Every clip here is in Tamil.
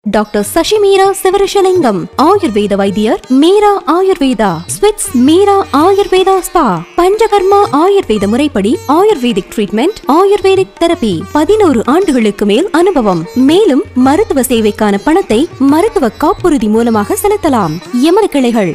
டாக்டர் சசி மீரா சிவரிஷலிங்கம் ஆயுர்வேத வைத்தியர் மீரா ஆயுர்வேதா ஸ்விட்ஸ் மீரா ஆயுர்வேதா ஸ்பா பஞ்சகர்மா ஆயுர்வேத முறைப்படி ஆயுர்வேதிக் ட்ரீட்மெண்ட் ஆயுர்வேதிக் தெரபி பதினோரு ஆண்டுகளுக்கு மேல் அனுபவம் மேலும் மருத்துவ சேவைக்கான பணத்தை மருத்துவ காப்புறுதி மூலமாக செலுத்தலாம் எமது கிளைகள்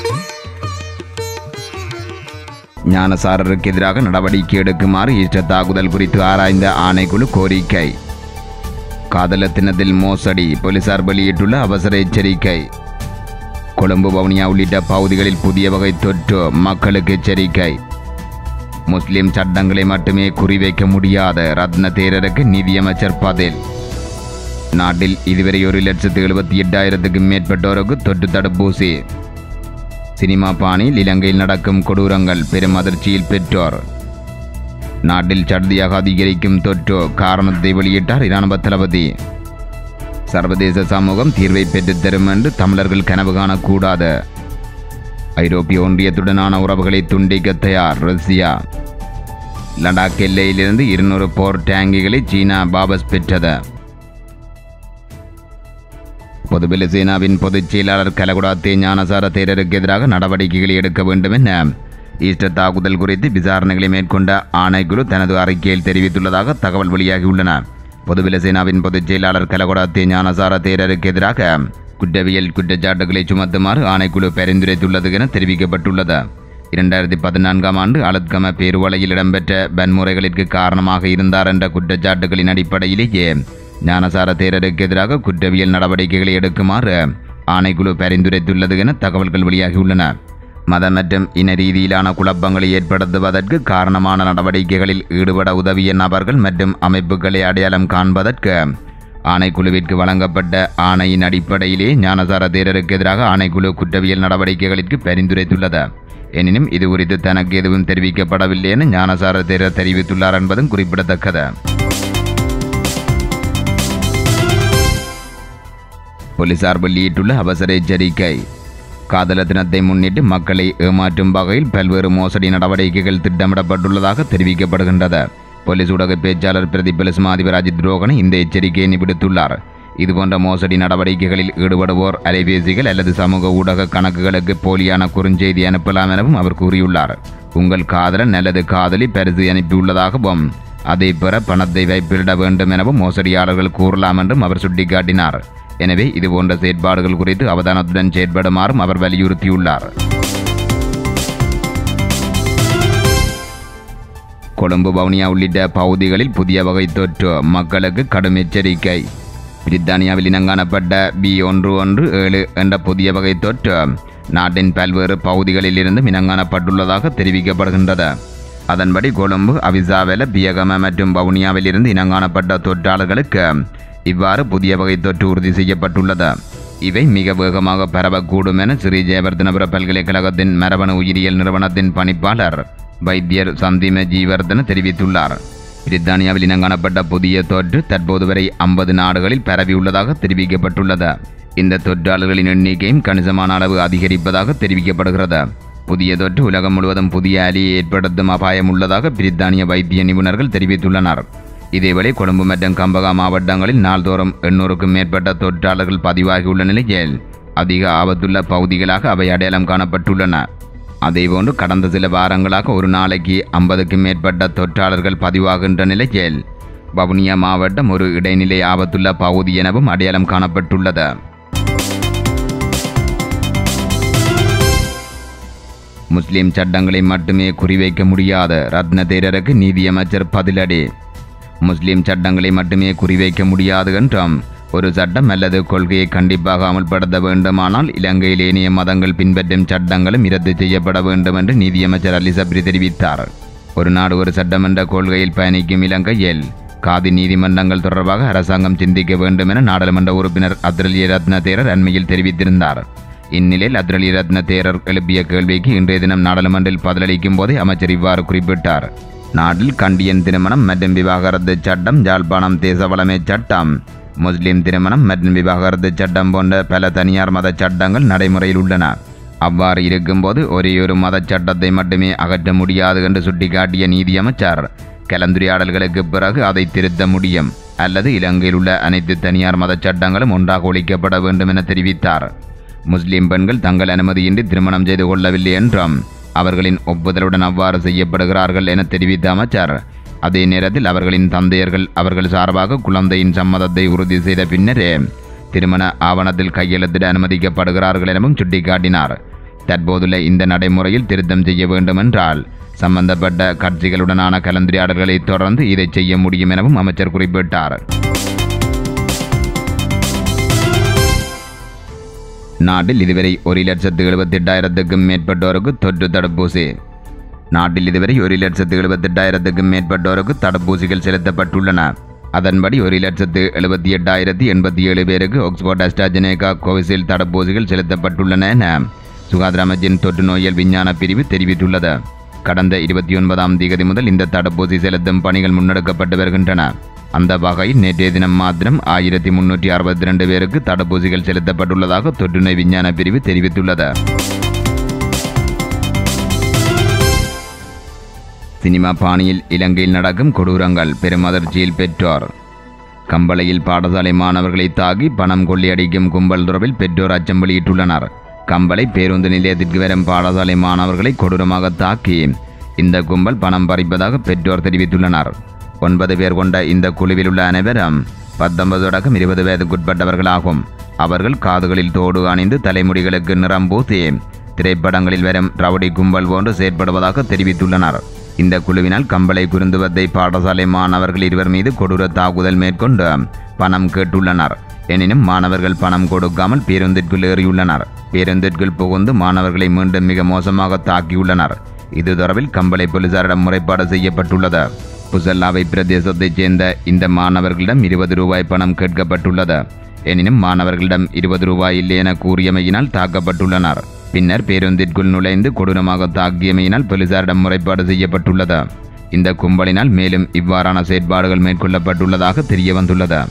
ஞானசாரருக்கு எதிராக நடவடிக்கை எடுக்குமாறு ஈஸ்டர் தாக்குதல் குறித்து ஆராய்ந்த ஆணைக்குழு கோரிக்கை காதலத்தினத்தில் மோசடி போலீசார் வெளியிட்டுள்ள அவசர எச்சரிக்கை கொழும்பு வவுனியா உள்ளிட்ட பகுதிகளில் புதிய வகை தொற்று மக்களுக்கு எச்சரிக்கை முஸ்லிம் சட்டங்களை மட்டுமே குறிவைக்க முடியாத ரத்ன தேரருக்கு நிதியமைச்சர் பதில் நாட்டில் இதுவரை ஒரு லட்சத்து எழுபத்தி எட்டாயிரத்துக்கும் மேற்பட்டோருக்கு தொற்று தடுப்பூசி சினிமா பாணியில் இலங்கையில் நடக்கும் கொடூரங்கள் பெரும் அதிர்ச்சியில் பெற்றோர் நாட்டில் சடுதியாக அதிகரிக்கும் தொற்று காரணத்தை வெளியிட்டார் இராணுவ தளபதி சர்வதேச சமூகம் தீர்வை பெற்றுத் தரும் என்று தமிழர்கள் கனவு காணக்கூடாது ஐரோப்பிய ஒன்றியத்துடனான உறவுகளை துண்டிக்க தயார் ரஷ்யா லடாக் எல்லையிலிருந்து இருநூறு போர் டேங்கிகளை சீனா வாபஸ் பெற்றது பொதுபல சேனாவின் பொதுச் செயலாளர் கலகுடாத்தே ஞானசார தேரருக்கு எதிராக நடவடிக்கைகளை எடுக்க வேண்டும் என ஈஸ்டர் தாக்குதல் குறித்து விசாரணைகளை மேற்கொண்ட ஆணைக்குழு தனது அறிக்கையில் தெரிவித்துள்ளதாக தகவல் வெளியாகியுள்ளன பொதுபல சேனாவின் பொதுச் செயலாளர் கலகுடாத்தே ஞானசார தேரருக்கு எதிராக குற்றவியல் குற்றச்சாட்டுகளை சுமத்துமாறு ஆணைக்குழு பரிந்துரைத்துள்ளது என தெரிவிக்கப்பட்டுள்ளது இரண்டாயிரத்தி பதினான்காம் ஆண்டு அலத்கம பேருவளையில் இடம்பெற்ற வன்முறைகளிற்கு காரணமாக இருந்தார் என்ற குற்றச்சாட்டுகளின் அடிப்படையிலேயே ஞானசார தேரருக்கு எதிராக குற்றவியல் நடவடிக்கைகளை எடுக்குமாறு ஆணைக்குழு பரிந்துரைத்துள்ளது என தகவல்கள் வெளியாகியுள்ளன மத மற்றும் இன ரீதியிலான குழப்பங்களை ஏற்படுத்துவதற்கு காரணமான நடவடிக்கைகளில் ஈடுபட உதவிய நபர்கள் மற்றும் அமைப்புகளை அடையாளம் காண்பதற்கு ஆணைக்குழுவிற்கு வழங்கப்பட்ட ஆணையின் அடிப்படையிலே ஞானசார தேரருக்கு எதிராக ஆணைக்குழு குற்றவியல் நடவடிக்கைகளுக்கு பரிந்துரைத்துள்ளது எனினும் இது குறித்து தனக்கு எதுவும் தெரிவிக்கப்படவில்லை என ஞானசார தேரர் தெரிவித்துள்ளார் என்பதும் குறிப்பிடத்தக்கது போலீசார் வெளியிட்டுள்ள அவசர எச்சரிக்கை காதல தினத்தை முன்னிட்டு மக்களை ஏமாற்றும் வகையில் பல்வேறு மோசடி நடவடிக்கைகள் திட்டமிடப்பட்டுள்ளதாக தெரிவிக்கப்படுகின்றது போலீஸ் ஊடக பேச்சாளர் பிரதிபல அதிபர் அஜித் ரோகன் இந்த எச்சரிக்கையை விடுத்துள்ளார் இதுபோன்ற மோசடி நடவடிக்கைகளில் ஈடுபடுவோர் அலைபேசிகள் அல்லது சமூக ஊடக கணக்குகளுக்கு போலியான குறுஞ்செய்தி அனுப்பலாம் எனவும் அவர் கூறியுள்ளார் உங்கள் காதலன் அல்லது காதலி பரிசு அனுப்பியுள்ளதாகவும் அதை பெற பணத்தை வைப்பிட வேண்டும் எனவும் மோசடியாளர்கள் கூறலாம் என்றும் அவர் சுட்டிக்காட்டினார் எனவே இதுபோன்ற செயற்பாடுகள் குறித்து அவதானத்துடன் செயற்படுமாறும் அவர் வலியுறுத்தியுள்ளார் கொழும்பு வவுனியா உள்ளிட்ட பகுதிகளில் புதிய வகை தொற்று மக்களுக்கு கடும் எச்சரிக்கை பிரித்தானியாவில் இனங்காணப்பட்ட பி ஒன்று ஒன்று ஏழு என்ற புதிய வகை தொற்று நாட்டின் பல்வேறு பகுதிகளில் இருந்தும் இனங்காணப்பட்டுள்ளதாக தெரிவிக்கப்படுகின்றது அதன்படி கொழும்பு அவிசாவெல பியகம மற்றும் வவுனியாவில் இருந்து இனங்காணப்பட்ட தொற்றாளர்களுக்கு இவ்வாறு புதிய வகை தொற்று உறுதி செய்யப்பட்டுள்ளது இவை மிக வேகமாக பரவக்கூடும் என ஸ்ரீ ஜெயவர்தனபுர பல்கலைக்கழகத்தின் மரபணு உயிரியல் நிறுவனத்தின் பணிப்பாளர் வைத்தியர் சந்திம ஜீவர்தன தெரிவித்துள்ளார் பிரித்தானியாவில் இனங்காணப்பட்ட புதிய தொற்று தற்போது வரை ஐம்பது நாடுகளில் பரவியுள்ளதாக தெரிவிக்கப்பட்டுள்ளது இந்த தொற்றாளர்களின் எண்ணிக்கையும் கணிசமான அளவு அதிகரிப்பதாக தெரிவிக்கப்படுகிறது புதிய தொற்று உலகம் முழுவதும் புதிய அலியை ஏற்படுத்தும் அபாயம் உள்ளதாக பிரித்தானிய வைத்திய நிபுணர்கள் தெரிவித்துள்ளனர் இதேவேளை கொழும்பு மற்றும் கம்பகா மாவட்டங்களில் நாள்தோறும் எண்ணூறுக்கும் மேற்பட்ட தொற்றாளர்கள் பதிவாகியுள்ள நிலையில் அதிக ஆபத்துள்ள பகுதிகளாக அவை அடையாளம் காணப்பட்டுள்ளன அதேபோன்று கடந்த சில வாரங்களாக ஒரு நாளைக்கு ஐம்பதுக்கும் மேற்பட்ட தொற்றாளர்கள் பதிவாகின்ற நிலையில் வவுனியா மாவட்டம் ஒரு இடைநிலை ஆபத்துள்ள பகுதி எனவும் அடையாளம் காணப்பட்டுள்ளது முஸ்லிம் சட்டங்களை மட்டுமே குறிவைக்க முடியாத ரத்ன தேரருக்கு நீதியமைச்சர் பதிலடி முஸ்லிம் சட்டங்களை மட்டுமே குறிவைக்க முடியாது என்றும் ஒரு சட்டம் அல்லது கொள்கையை கண்டிப்பாக அமல்படுத்த வேண்டுமானால் இலங்கையில் ஏனைய மதங்கள் பின்பற்றும் சட்டங்களும் இரத்து செய்யப்பட வேண்டும் என்று நீதியமைச்சர் அலி சப்ரி தெரிவித்தார் ஒரு நாடு ஒரு சட்டம் என்ற கொள்கையில் பயணிக்கும் இலங்கையில் காதி நீதிமன்றங்கள் தொடர்பாக அரசாங்கம் சிந்திக்க வேண்டும் என நாடாளுமன்ற உறுப்பினர் அத்ரலிய ரத்ன தேரர் அண்மையில் தெரிவித்திருந்தார் இந்நிலையில் அத்ரலி ரத்ன தேரர் எழுப்பிய கேள்விக்கு இன்றைய தினம் நாடாளுமன்றில் பதிலளிக்கும் போதே அமைச்சர் இவ்வாறு குறிப்பிட்டார் நாட்டில் கண்டியன் திருமணம் மற்றும் விவாகரத்து சட்டம் யாழ்ப்பாணம் தேசவளமை சட்டம் முஸ்லிம் திருமணம் மற்றும் விவாகரத்து சட்டம் போன்ற பல தனியார் மத சட்டங்கள் நடைமுறையில் உள்ளன அவ்வாறு இருக்கும்போது ஒரே ஒரு மத சட்டத்தை மட்டுமே அகற்ற முடியாது என்று சுட்டிக்காட்டிய நீதியமைச்சர் கலந்துரையாடல்களுக்கு பிறகு அதை திருத்த முடியும் அல்லது இலங்கையில் உள்ள அனைத்து தனியார் மத சட்டங்களும் ஒன்றாக ஒழிக்கப்பட வேண்டும் என தெரிவித்தார் முஸ்லிம் பெண்கள் தங்கள் அனுமதியின்றி திருமணம் செய்து கொள்ளவில்லை என்றும் அவர்களின் ஒப்புதலுடன் அவ்வாறு செய்யப்படுகிறார்கள் என தெரிவித்த அமைச்சர் அதே நேரத்தில் அவர்களின் தந்தையர்கள் அவர்கள் சார்பாக குழந்தையின் சம்மதத்தை உறுதி செய்த பின்னரே திருமண ஆவணத்தில் கையெழுத்திட அனுமதிக்கப்படுகிறார்கள் எனவும் சுட்டிக்காட்டினார் தற்போதுள்ள இந்த நடைமுறையில் திருத்தம் செய்ய வேண்டும் என்றால் சம்பந்தப்பட்ட கட்சிகளுடனான கலந்துரையாடல்களை தொடர்ந்து இதை செய்ய முடியும் எனவும் அமைச்சர் குறிப்பிட்டார் நாட்டில் இதுவரை ஒரு லட்சத்து எழுபத்தெட்டாயிரத்துக்கும் மேற்பட்டோருக்கு தொற்று தடுப்பூசி நாட்டில் இதுவரை ஒரு லட்சத்து எழுபத்தெட்டாயிரத்துக்கும் மேற்பட்டோருக்கு தடுப்பூசிகள் செலுத்தப்பட்டுள்ளன அதன்படி ஒரு லட்சத்து எழுபத்தி எட்டாயிரத்தி எண்பத்தி ஏழு பேருக்கு ஆக்ஸ்போர்ட் அஸ்ட்ராஜெனேகா கோவிஷீல்டு தடுப்பூசிகள் செலுத்தப்பட்டுள்ளன என சுகாதார அமைச்சின் தொற்று நோயியல் விஞ்ஞான பிரிவு தெரிவித்துள்ளது கடந்த இருபத்தி ஒன்பதாம் தேதி முதல் இந்த தடுப்பூசி செலுத்தும் பணிகள் முன்னெடுக்கப்பட்டு வருகின்றன அந்த வகையில் நேற்றைய தினம் மாத்திரம் ஆயிரத்தி முன்னூற்றி அறுபத்தி ரெண்டு பேருக்கு தடுப்பூசிகள் செலுத்தப்பட்டுள்ளதாக தொற்றுநோய் விஞ்ஞான பிரிவு தெரிவித்துள்ளது சினிமா பாணியில் இலங்கையில் நடக்கும் கொடூரங்கள் பெரும் அதிர்ச்சியில் பெற்றோர் கம்பளையில் பாடசாலை மாணவர்களை தாக்கி பணம் கொள்ளையடிக்கும் கும்பல் தொடர்பில் பெற்றோர் அச்சம் வெளியிட்டுள்ளனர் கம்பளை பேருந்து நிலையத்திற்கு வரும் பாடசாலை மாணவர்களை கொடூரமாக தாக்கி இந்த கும்பல் பணம் பறிப்பதாக பெற்றோர் தெரிவித்துள்ளனர் ஒன்பது பேர் கொண்ட இந்த குழுவில் உள்ள அனைவரும் பத்தொன்பது தொடக்கம் இருபது வயதுக்குட்பட்டவர்களாகும் அவர்கள் காதுகளில் தோடு அணிந்து தலைமுடிகளுக்கு நிறம் பூசி திரைப்படங்களில் வரும் ரவுடி கும்பல் போன்று செயற்படுவதாக தெரிவித்துள்ளனர் இந்த குழுவினால் கம்பளை குருந்துவத்தை பாடசாலை மாணவர்கள் இருவர் மீது கொடூர தாக்குதல் மேற்கொண்டு பணம் கேட்டுள்ளனர் எனினும் மாணவர்கள் பணம் கொடுக்காமல் பேருந்திற்குள் ஏறியுள்ளனர் பேருந்திற்குள் புகுந்து மாணவர்களை மீண்டும் மிக மோசமாக தாக்கியுள்ளனர் இது தொடர்பில் கம்பளை போலீசாரிடம் முறைப்பாடு செய்யப்பட்டுள்ளது புசல்லாவை பிரதேசத்தைச் சேர்ந்த இந்த மாணவர்களிடம் இருபது ரூபாய் பணம் கேட்கப்பட்டுள்ளது எனினும் மாணவர்களிடம் இருபது ரூபாய் இல்லை என கூறியமையினால் தாக்கப்பட்டுள்ளனர் பின்னர் பேருந்திற்குள் நுழைந்து கொடூரமாக தாக்கியமையினால் போலீசாரிடம் முறைப்பாடு செய்யப்பட்டுள்ளது இந்த கும்பலினால் மேலும் இவ்வாறான செயற்பாடுகள் மேற்கொள்ளப்பட்டுள்ளதாக தெரிய வந்துள்ளது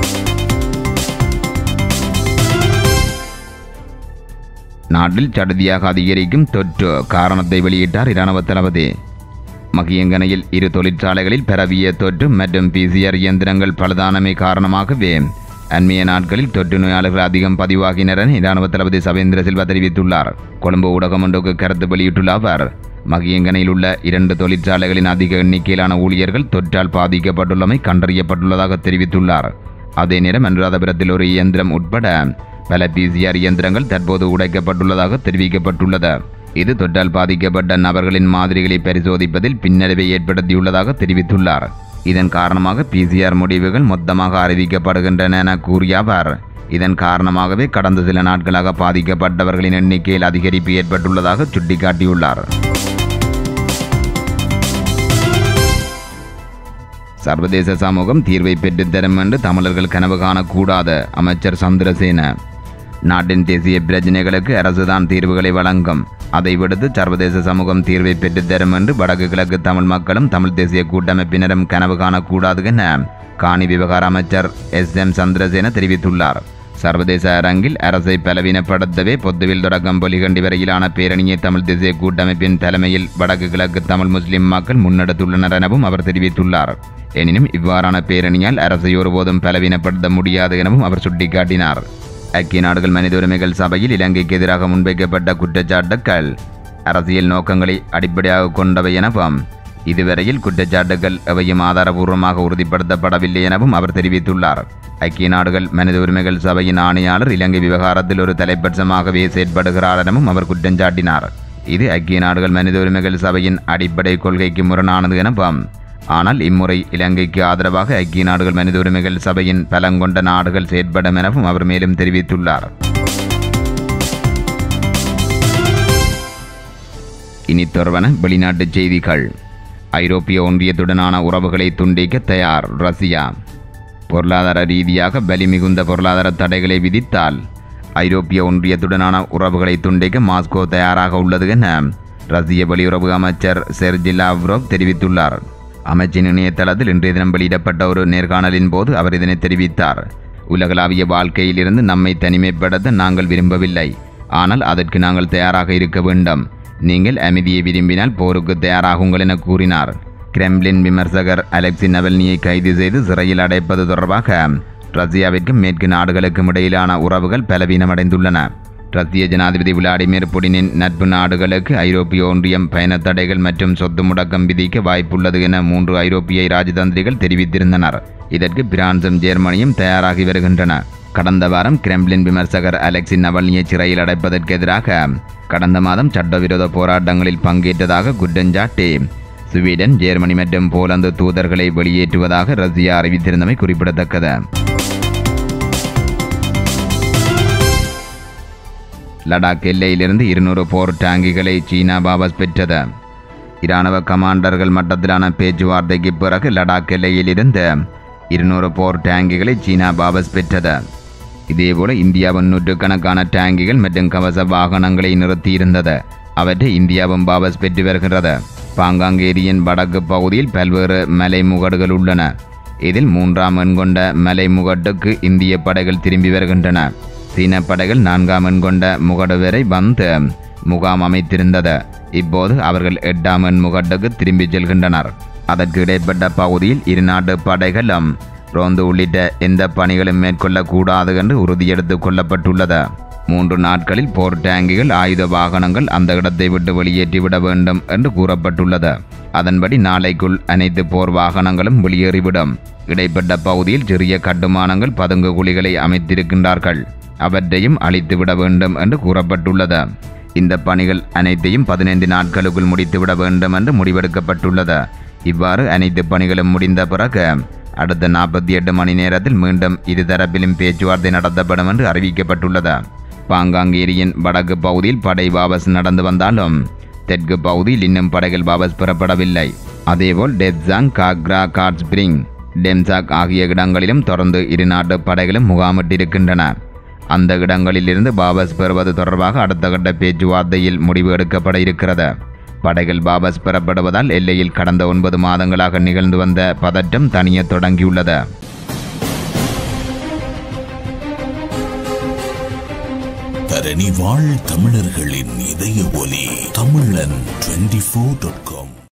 நாட்டில் சடுதியாக அதிகரிக்கும் தொற்று காரணத்தை வெளியிட்டார் இராணுவ தளபதி மகியங்கனையில் இரு தொழிற்சாலைகளில் பரவிய தொற்று மற்றும் பிசிஆர் இயந்திரங்கள் பழுதானமை காரணமாகவே அண்மைய நாட்களில் தொற்று நோயாளர்கள் அதிகம் பதிவாகினர் என இராணுவ தளபதி சவேந்திர சில்வா தெரிவித்துள்ளார் கொழும்பு ஊடகம் ஒன்றுக்கு கருத்து வெளியிட்டுள்ள அவர் மகியங்கனையில் உள்ள இரண்டு தொழிற்சாலைகளின் அதிக எண்ணிக்கையிலான ஊழியர்கள் தொற்றால் பாதிக்கப்பட்டுள்ளமை கண்டறியப்பட்டுள்ளதாக தெரிவித்துள்ளார் அதே நேரம் அனுராதபுரத்தில் ஒரு இயந்திரம் உட்பட பல பிசிஆர் இயந்திரங்கள் தற்போது உடைக்கப்பட்டுள்ளதாக தெரிவிக்கப்பட்டுள்ளது இது தொற்றால் பாதிக்கப்பட்ட நபர்களின் மாதிரிகளை பரிசோதிப்பதில் பின்னடைவை ஏற்படுத்தியுள்ளதாக தெரிவித்துள்ளார் இதன் காரணமாக பிசிஆர் முடிவுகள் மொத்தமாக அறிவிக்கப்படுகின்றன என கூறிய அவர் இதன் காரணமாகவே கடந்த சில நாட்களாக பாதிக்கப்பட்டவர்களின் எண்ணிக்கையில் அதிகரிப்பு ஏற்பட்டுள்ளதாக சுட்டிக்காட்டியுள்ளார் சர்வதேச சமூகம் தீர்வை பெற்றுத்தரும் என்று தமிழர்கள் கனவு காணக்கூடாது அமைச்சர் சந்திரசேன நாட்டின் தேசிய பிரச்சினைகளுக்கு அரசுதான் தீர்வுகளை வழங்கும் அதை விடுத்து சர்வதேச சமூகம் தீர்வை பெற்றுத்தரும் என்று வடக்கு கிழக்கு தமிழ் மக்களும் தமிழ் தேசிய கூட்டமைப்பினரும் கனவு காணக்கூடாது என காணி விவகார அமைச்சர் எஸ் எம் சந்திரசேன தெரிவித்துள்ளார் சர்வதேச அரங்கில் அரசை பலவீனப்படுத்தவே பொத்துவில் தொடக்கம் பொலிகண்டி வரையிலான பேரணியை தமிழ் தேசிய கூட்டமைப்பின் தலைமையில் வடக்கு கிழக்கு தமிழ் முஸ்லிம் மக்கள் முன்னெடுத்துள்ளனர் எனவும் அவர் தெரிவித்துள்ளார் எனினும் இவ்வாறான பேரணியால் அரசை ஒருபோதும் பலவீனப்படுத்த முடியாது எனவும் அவர் சுட்டிக்காட்டினார் ஐக்கிய நாடுகள் மனித உரிமைகள் சபையில் இலங்கைக்கு எதிராக முன்வைக்கப்பட்ட குற்றச்சாட்டுக்கள் அரசியல் நோக்கங்களை அடிப்படையாக கொண்டவை எனவும் இதுவரையில் குற்றச்சாட்டுகள் எவையும் ஆதாரபூர்வமாக உறுதிப்படுத்தப்படவில்லை எனவும் அவர் தெரிவித்துள்ளார் ஐக்கிய நாடுகள் மனித உரிமைகள் சபையின் ஆணையாளர் இலங்கை விவகாரத்தில் ஒரு தலைப்பட்சமாகவே செயற்படுகிறார் எனவும் அவர் குற்றஞ்சாட்டினார் இது ஐக்கிய நாடுகள் மனித உரிமைகள் சபையின் அடிப்படை கொள்கைக்கு முரணானது எனவும் ஆனால் இம்முறை இலங்கைக்கு ஆதரவாக ஐக்கிய நாடுகள் மனித உரிமைகள் சபையின் பலங்கொண்ட நாடுகள் செயற்படும் எனவும் அவர் மேலும் தெரிவித்துள்ளார் இனி தொடர்பான வெளிநாட்டு செய்திகள் ஐரோப்பிய ஒன்றியத்துடனான உறவுகளை துண்டிக்க தயார் ரஷ்யா பொருளாதார ரீதியாக வலிமிகுந்த பொருளாதார தடைகளை விதித்தால் ஐரோப்பிய ஒன்றியத்துடனான உறவுகளை துண்டிக்க மாஸ்கோ தயாராக உள்ளது என ரஷ்ய வெளியுறவு அமைச்சர் செர்ஜி லாவ்ரோவ் தெரிவித்துள்ளார் அமைச்சின் இணையதளத்தில் இன்றைய தினம் வெளியிடப்பட்ட ஒரு நேர்காணலின் போது அவர் இதனை தெரிவித்தார் உலகளாவிய வாழ்க்கையிலிருந்து நம்மை தனிமைப்படுத்த நாங்கள் விரும்பவில்லை ஆனால் அதற்கு நாங்கள் தயாராக இருக்க வேண்டும் நீங்கள் அமைதியை விரும்பினால் போருக்கு தயாராகுங்கள் என கூறினார் கிரெம்லின் விமர்சகர் அலெக்சி நவல்னியை கைது செய்து சிறையில் அடைப்பது தொடர்பாக ரஷ்யாவிற்கும் மேற்கு நாடுகளுக்கும் இடையிலான உறவுகள் பலவீனமடைந்துள்ளன ரஷ்ய ஜனாதிபதி விளாடிமிர் புடினின் நட்பு நாடுகளுக்கு ஐரோப்பிய ஒன்றியம் பயணத் தடைகள் மற்றும் சொத்து முடக்கம் விதிக்க வாய்ப்புள்ளது என மூன்று ஐரோப்பிய ராஜதந்திரிகள் தெரிவித்திருந்தனர் இதற்கு பிரான்சும் ஜெர்மனியும் தயாராகி வருகின்றன கடந்த வாரம் கிரெம்லின் விமர்சகர் அலெக்சி நவல்னியை சிறையில் அடைப்பதற்கு எதிராக கடந்த மாதம் சட்டவிரோத போராட்டங்களில் பங்கேற்றதாக குற்றஞ்சாட்டி ஸ்வீடன் ஜெர்மனி மற்றும் போலந்து தூதர்களை வெளியேற்றுவதாக ரஷ்யா அறிவித்திருந்தமை குறிப்பிடத்தக்கது லடாக் எல்லையிலிருந்து இருநூறு போர் டாங்கிகளை சீனா வாபஸ் பெற்றது இராணுவ கமாண்டர்கள் மட்டத்திலான பேச்சுவார்த்தைக்கு பிறகு லடாக் எல்லையிலிருந்து இருநூறு போர் டேங்கிகளை சீனா வாபஸ் பெற்றது இதேபோல இந்தியாவின் நூற்றுக்கணக்கான டேங்கிகள் மற்றும் கவச வாகனங்களை நிறுத்தியிருந்தது அவற்றை இந்தியாவும் வாபஸ் பெற்று வருகிறது பாங்காங் ஏரியின் வடக்கு பகுதியில் பல்வேறு மலை முகடுகள் உள்ளன இதில் மூன்றாம் எண் கொண்ட மலை முகட்டுக்கு இந்திய படைகள் திரும்பி வருகின்றன சீன படைகள் நான்காம் எண் கொண்ட முகடு வரை வந்து முகாம் அமைத்திருந்தது இப்போது அவர்கள் எட்டாம் எண் முகட்டுக்கு திரும்பிச் செல்கின்றனர் அதற்கு இடைப்பட்ட பகுதியில் இரு நாட்டு படைகளும் ரோந்து உள்ளிட்ட எந்த பணிகளும் மேற்கொள்ளக்கூடாது என்று உறுதியெடுத்துக் கொள்ளப்பட்டுள்ளது மூன்று நாட்களில் போர் டேங்கிகள் ஆயுத வாகனங்கள் அந்த இடத்தை விட்டு வெளியேற்றிவிட வேண்டும் என்று கூறப்பட்டுள்ளது அதன்படி நாளைக்குள் அனைத்து போர் வாகனங்களும் வெளியேறிவிடும் இடைப்பட்ட பகுதியில் சிறிய கட்டுமானங்கள் பதுங்கு குழிகளை அமைத்திருக்கின்றார்கள் அவற்றையும் அழித்துவிட வேண்டும் என்று கூறப்பட்டுள்ளது இந்த பணிகள் அனைத்தையும் பதினைந்து நாட்களுக்குள் முடித்துவிட வேண்டும் என்று முடிவெடுக்கப்பட்டுள்ளது இவ்வாறு அனைத்து பணிகளும் முடிந்த பிறகு அடுத்த நாற்பத்தி எட்டு மணி நேரத்தில் மீண்டும் இருதரப்பிலும் பேச்சுவார்த்தை நடத்தப்படும் என்று அறிவிக்கப்பட்டுள்ளது பாங்காங் ஏரியின் வடக்கு பகுதியில் படை வாபஸ் நடந்து வந்தாலும் தெற்கு பகுதியில் இன்னும் படைகள் வாபஸ் பெறப்படவில்லை அதேபோல் டெப்சாங் காக்ரா காட் ஸ்பிரிங் டெம்சாக் ஆகிய இடங்களிலும் தொடர்ந்து இரு நாட்டு படைகளும் முகாமிட்டிருக்கின்றன அந்த இடங்களிலிருந்து வாபஸ் பெறுவது தொடர்பாக அடுத்த கட்ட பேச்சுவார்த்தையில் முடிவு எடுக்கப்பட இருக்கிறது படைகள் வாபஸ் பெறப்படுவதால் எல்லையில் கடந்த ஒன்பது மாதங்களாக நிகழ்ந்து வந்த பதற்றம் தனியத் தொடங்கியுள்ளது தரணி வாழ் தமிழர்களின் இதய ஒலி தமிழன் டுவெண்டி ஃபோர் டாட் காம்